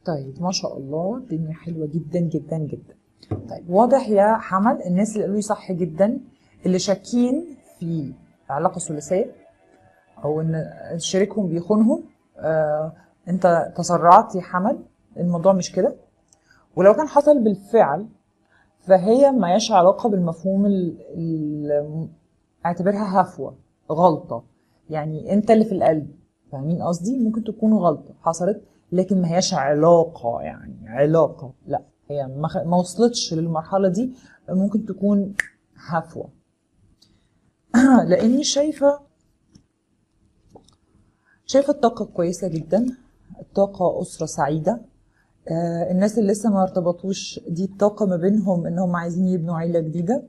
طيب ما شاء الله الدنيا حلوة جدا جدا جدا طيب واضح يا حمل الناس اللي قالوا لي صح جدا اللي شاكين في علاقة ثلاثية أو إن شريكهم بيخونهم آه أنت تسرعت يا حمل الموضوع مش كده ولو كان حصل بالفعل فهي ما يش علاقة بالمفهوم ال ال اعتبرها هفوة غلطة يعني انت اللي في القلب فاهمين قصدي ممكن تكون غلطة حصلت لكن ما هياش علاقة يعني علاقة لا هي ما, خ... ما وصلتش للمرحلة دي ممكن تكون هفوة لاني شايفة شايفة الطاقة كويسة جدا الطاقة أسرة سعيدة آه الناس اللي لسه ما ارتبطوش دي الطاقة ما بينهم انهم عايزين يبنوا عيلة جديدة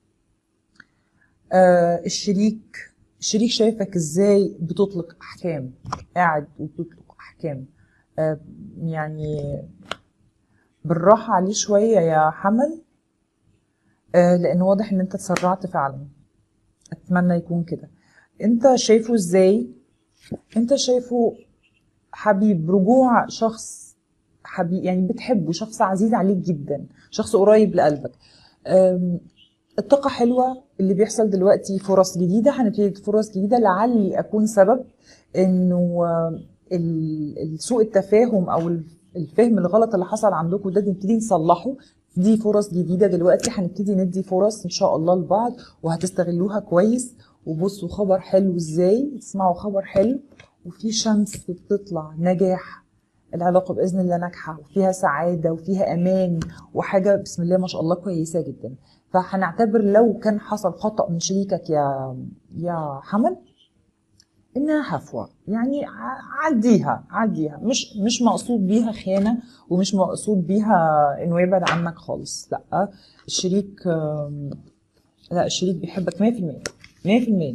آه الشريك الشريك شايفك ازاي بتطلق احكام قاعد وبتطلق احكام آه يعني بالراحة عليه شوية يا حمل آه لان واضح ان انت تسرعت فعلا اتمنى يكون كده انت شايفه ازاي انت شايفه حبيب رجوع شخص حبيب يعني بتحبه شخص عزيز عليك جدا شخص قريب لقلبك الطاقة حلوة اللي بيحصل دلوقتي فرص جديدة هنبتدي فرص جديدة لعلي أكون سبب إنه سوء التفاهم أو الفهم الغلط اللي حصل عندكم ده نبتدي نصلحه دي فرص جديدة دلوقتي هنبتدي ندي فرص إن شاء الله لبعض وهتستغلوها كويس وبصوا خبر حلو إزاي تسمعوا خبر حلو وفي شمس بتطلع نجاح العلاقة بإذن الله ناجحة وفيها سعادة وفيها أمان وحاجة بسم الله ما شاء الله كويسة جدا فهنعتبر لو كان حصل خطأ من شريكك يا يا حمل انها هفوة يعني عديها عديها مش مش مقصود بيها خيانة ومش مقصود بيها انه يبعد عنك خالص لا الشريك لا الشريك بيحبك 100% 100%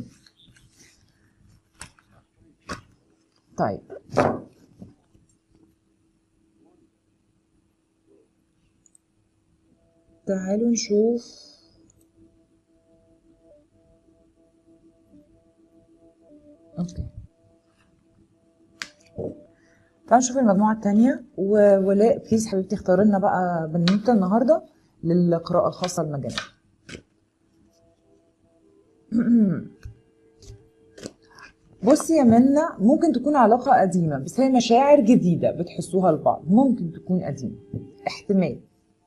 طيب تعالوا نشوف اوكي تعالوا نشوف المجموعة التانية وولاء بليز حبيبتي اختار لنا بقى بنوتة النهاردة للقراءة الخاصة المجانية بصي يا منى ممكن تكون علاقة قديمة بس هي مشاعر جديدة بتحسوها لبعض ممكن تكون قديمة احتمال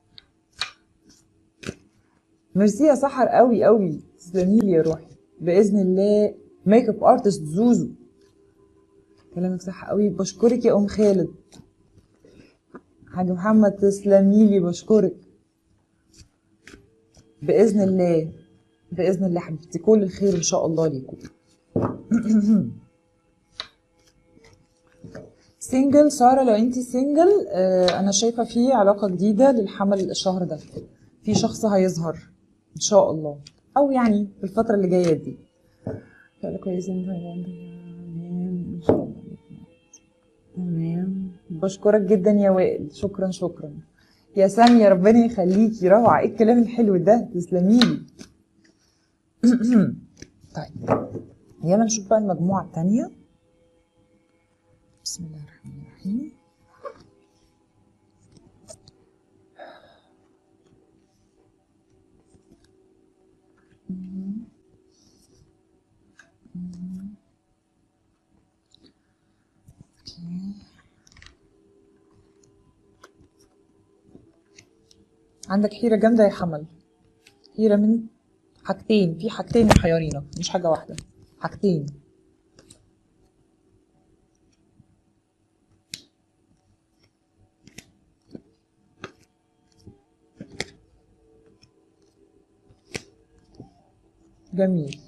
ميرسي يا سحر قوي قوي تسلمي لي يا روحي باذن الله ميك اب ارتست زوزو كلامك صح قوي بشكرك يا ام خالد حاج محمد تسلمي لي بشكرك باذن الله باذن الله حبيبتي كل الخير ان شاء الله ليكم سنجل ساره لو انت سنجل آه انا شايفه في علاقه جديده للحمل الشهر ده في شخص هيظهر ان شاء الله او يعني في الفتره اللي جايه دي كويس ان شاء الله تمام بشكرك جدا يا وائل شكرا شكرا يا سامية ربنا يخليكي روعة ايه الكلام الحلو ده تسلمي لي طيب يلا نشوف بقى المجموعة التانية بسم الله الرحمن الرحيم عندك حيرة جامدة يا حمل حيرة من حاجتين في حاجتين محيرينك مش حاجة واحدة حاجتين جميل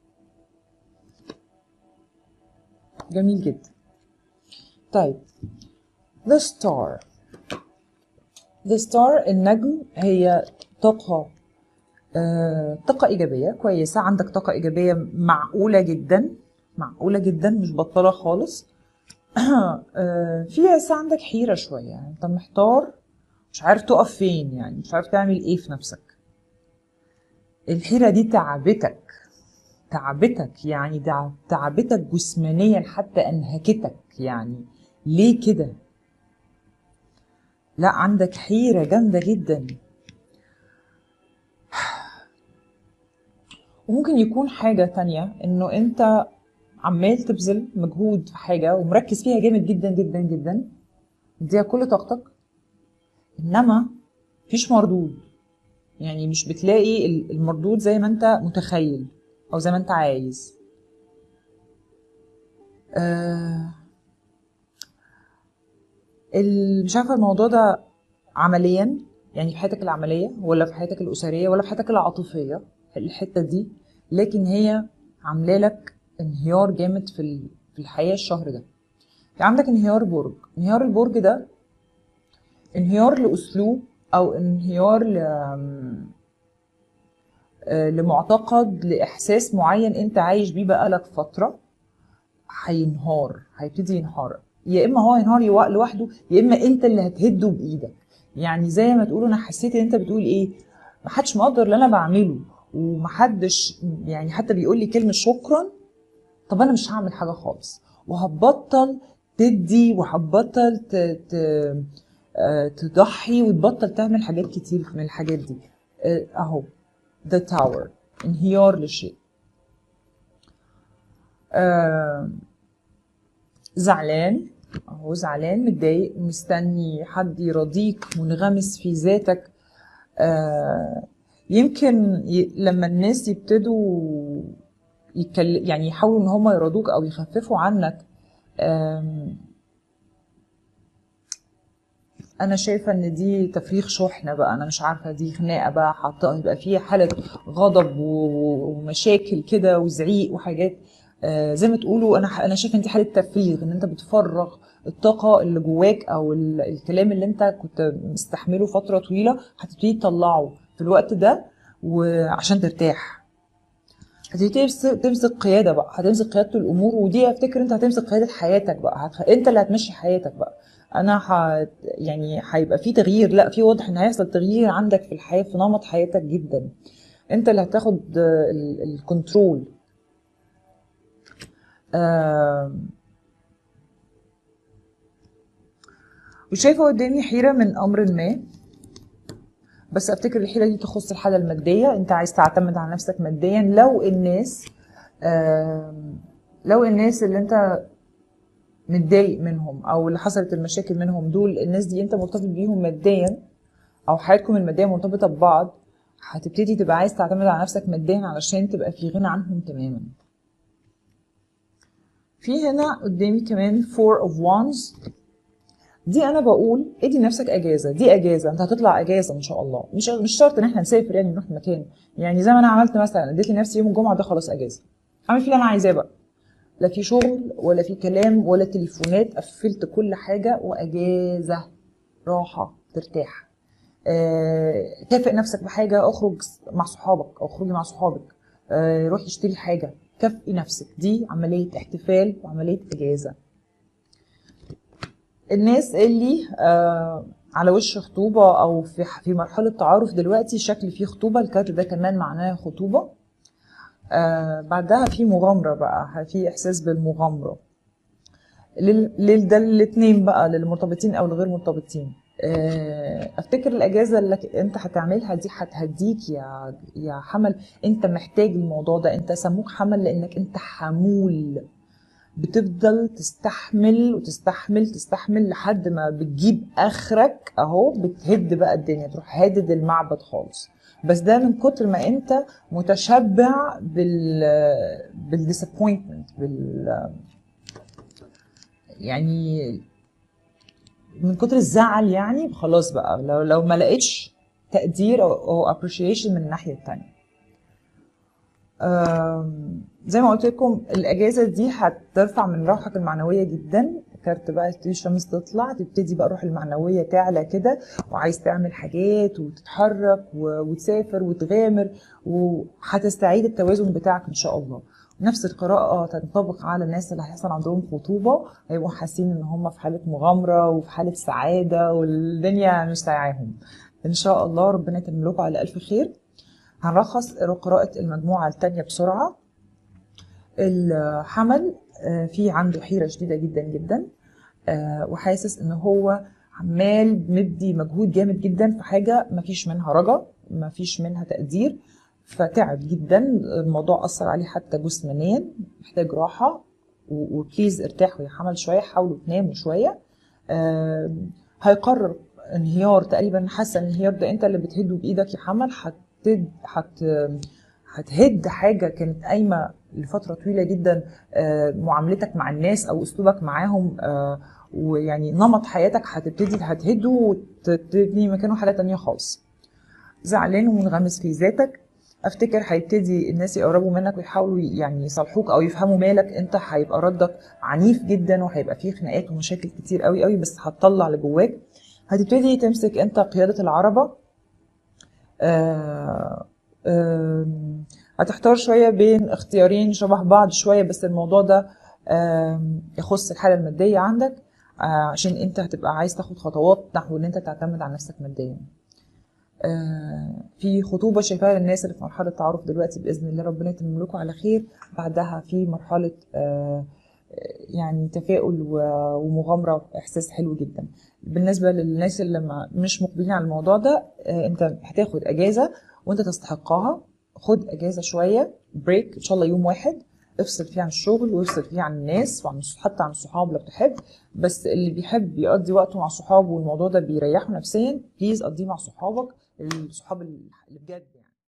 جميل جدا طيب The Star The Star النجم هي طاقة آه، طاقة إيجابية كويسة عندك طاقة إيجابية معقولة جدا معقولة جدا مش بطالة خالص آه، في بس عندك حيرة شوية يعني أنت محتار مش عارف تقف فين يعني مش عارف تعمل إيه في نفسك الحيرة دي تعبتك تعبتك يعني دع- تعبتك جسمانيا حتى أنهكتك يعني ليه كده لا عندك حيرة جامدة جدا وممكن يكون حاجة تانية انه انت عمال تبذل مجهود في حاجة ومركز فيها جامد جدا جدا جدا مديها كل طاقتك انما مفيش مردود يعني مش بتلاقي ال- المردود زي ما انت متخيل او زي ما انت عايز آه ال- مش عارفة الموضوع ده عمليا يعني في حياتك العملية ولا في حياتك الأسرية ولا في حياتك العاطفية الحتة دي لكن هي عاملة لك انهيار جامد في ال- في الحياة الشهر ده يعني عندك انهيار برج انهيار البرج ده انهيار لأسلوب أو انهيار ل... آه، لمعتقد لإحساس معين أنت عايش بيه بقالك فترة هينهار هيبتدي ينهار يا إما هو ينهار يوا- لوحده يا إما أنت اللي هتهده بإيدك يعني زي ما تقول أنا حسيت إن أنت بتقول إيه محدش مقدر اللي أنا بعمله ومحدش يعني حتى بيقول لي كلمة شكرا طب أنا مش هعمل حاجة خالص وهتبطل تدي وهتبطل ت... ت... آه، تضحي وتبطل تعمل حاجات كتير من الحاجات دي آه، اهو ده تاور انهيار لشيء آه، زعلان اهو زعلان متضايق مستني حد يرضيك منغمس في ذاتك آه، يمكن ي... لما الناس يبتدوا يتكل... يعني يحاولوا ان هم يرضوك او يخففوا عنك آم، انا شايفه ان دي تفريغ شحنه بقى انا مش عارفه دي خناقه بقى حاطه يبقى فيها حاله غضب و- ومشاكل كده وزعيق وحاجات آه، زي ما تقولوا انا ح- انا شايفه ان دي حاله تفريغ ان انت بتفرغ الطاقه اللي جواك او ال- الكلام اللي انت كنت مستحمله فتره طويله هتبتدي تطلعه في الوقت ده وعشان ترتاح هتبتدي تمسك تمسك قياده بقى هتمسك قياده الامور ودي افتكر انت هتمسك قياده حياتك بقى هتخ... انت اللي هتمشي حياتك بقى انا ح... يعني هيبقى في تغيير لا في واضح ان هيحصل تغيير عندك في الحياه في نمط حياتك جدا انت اللي هتاخد آه، ال- الكنترول آم، وشايفه قدامي حيره من امر ما بس افتكر الحيره دي تخص الحاله الماديه انت عايز تعتمد على نفسك ماديا لو الناس آم، لو الناس اللي انت متضايق منهم او اللي حصلت المشاكل منهم دول الناس دي انت مرتبط بيهم ماديا او حياتكم الماديه مرتبطه ببعض هتبتدي تبقى عايز تعتمد على نفسك ماديا علشان تبقى في غنى عنهم تماما في هنا قدامي كمان four of wands دي انا بقول ادي لنفسك اجازه دي اجازه انت هتطلع اجازه ان شاء الله مش مش شرط ان احنا نسافر يعني نروح مكان يعني زي ما انا عملت مثلا اديت لنفسي يوم الجمعه ده خلاص اجازه اعمل فيه اللي انا عايزاه بقى لا في شغل ولا في كلام ولا تليفونات قفلت كل حاجه واجازه راحه ترتاح آه، كافئ نفسك بحاجه اخرج مع صحابك او اخرجي مع صحابك آه، روحي اشتري حاجه كافئي نفسك دي عمليه احتفال وعمليه اجازه الناس اللي آه على وش خطوبة أو في في مرحلة تعارف دلوقتي شكل فيه خطوبة الكارت ده كمان معناه خطوبة آه بعدها في مغامرة بقى في إحساس بالمغامرة لل لل- ده للاتنين بقى للمرتبطين أو الغير مرتبطين آه أفتكر الأجازة اللي ك- أنت هتعملها دي هتهديك يا يا حمل أنت محتاج الموضوع ده أنت سموك حمل لأنك أنت حمول بتفضل تستحمل وتستحمل تستحمل لحد ما بتجيب اخرك اهو بتهد بقى الدنيا تروح هادد المعبد خالص بس ده من كتر ما انت متشبع بال بالديسابوينتمنت بال يعني من كتر الزعل يعني خلاص بقى لو لو ما لقيتش تقدير او او appreciation من الناحيه التانيه آم، زي ما قلت لكم الاجازه دي هترفع من روحك المعنويه جدا كارت بقى تبتدي الشمس تطلع تبتدي بقى الروح المعنويه تعلى كده وعايز تعمل حاجات وتتحرك و- وتسافر وتغامر وهتستعيد التوازن بتاعك ان شاء الله نفس القراءة تنطبق على الناس اللي هيحصل عندهم خطوبة هيبقوا حاسين ان هم في حالة مغامرة وفي حالة سعادة والدنيا مش سايعاهم ان شاء الله ربنا يتمم لكم على الف خير هنلخص قراءة المجموعة التانية بسرعة الحمل آه، في عنده حيرة شديدة جدا جدا آه، وحاسس ان هو عمال مدي مجهود جامد جدا في حاجه مفيش منها رجا مفيش منها تقدير فتعب جدا الموضوع اثر عليه حتى جسمانيا محتاج راحه و- وبليز ارتاحوا يا حمل شويه حاولوا تناموا شويه آم، هيقرر انهيار تقريبا حاسه الانهيار ده انت اللي بتهده بايدك يا حمل هتد هت هتهد حاجه كانت قايمه لفتره طويله جدا آه، معاملتك مع الناس او اسلوبك معاهم آه، ويعني نمط حياتك هتبتدي هتهده وتبني مكانه حاجه تانية خالص زعلان ومنغمس في ذاتك افتكر هيبتدي الناس يقربوا منك ويحاولوا يعني يصالحوك او يفهموا مالك انت هيبقى ردك عنيف جدا وهيبقى فيه خناقات ومشاكل كتير قوي قوي بس هتطلع اللي جواك هتبتدي تمسك انت قيادة العربة آه آم، هتحتار شوية بين اختيارين شبه بعض شوية بس الموضوع ده آم، يخص الحالة المادية عندك آه، عشان انت هتبقى عايز تاخد خطوات نحو ان انت تعتمد على نفسك ماديا آه، في خطوبة شايفاها للناس اللي في مرحلة تعارف دلوقتي بإذن الله ربنا يتمم لكم على خير بعدها في مرحلة آه، يعني تفاؤل و- ومغامرة وإحساس حلو جدا بالنسبة للناس اللي ما- مش مقبلين على الموضوع ده آه، أنت هتاخد أجازة وأنت تستحقها خد أجازة شوية بريك إن شاء الله يوم واحد افصل فيه عن الشغل وافصل فيه عن الناس وعن حتى عن الصحاب لو بتحب بس اللي بيحب يقضي وقته مع صحابه والموضوع ده بيريحه نفسيا بليز قضيه مع صحابك الصحاب اللي بجد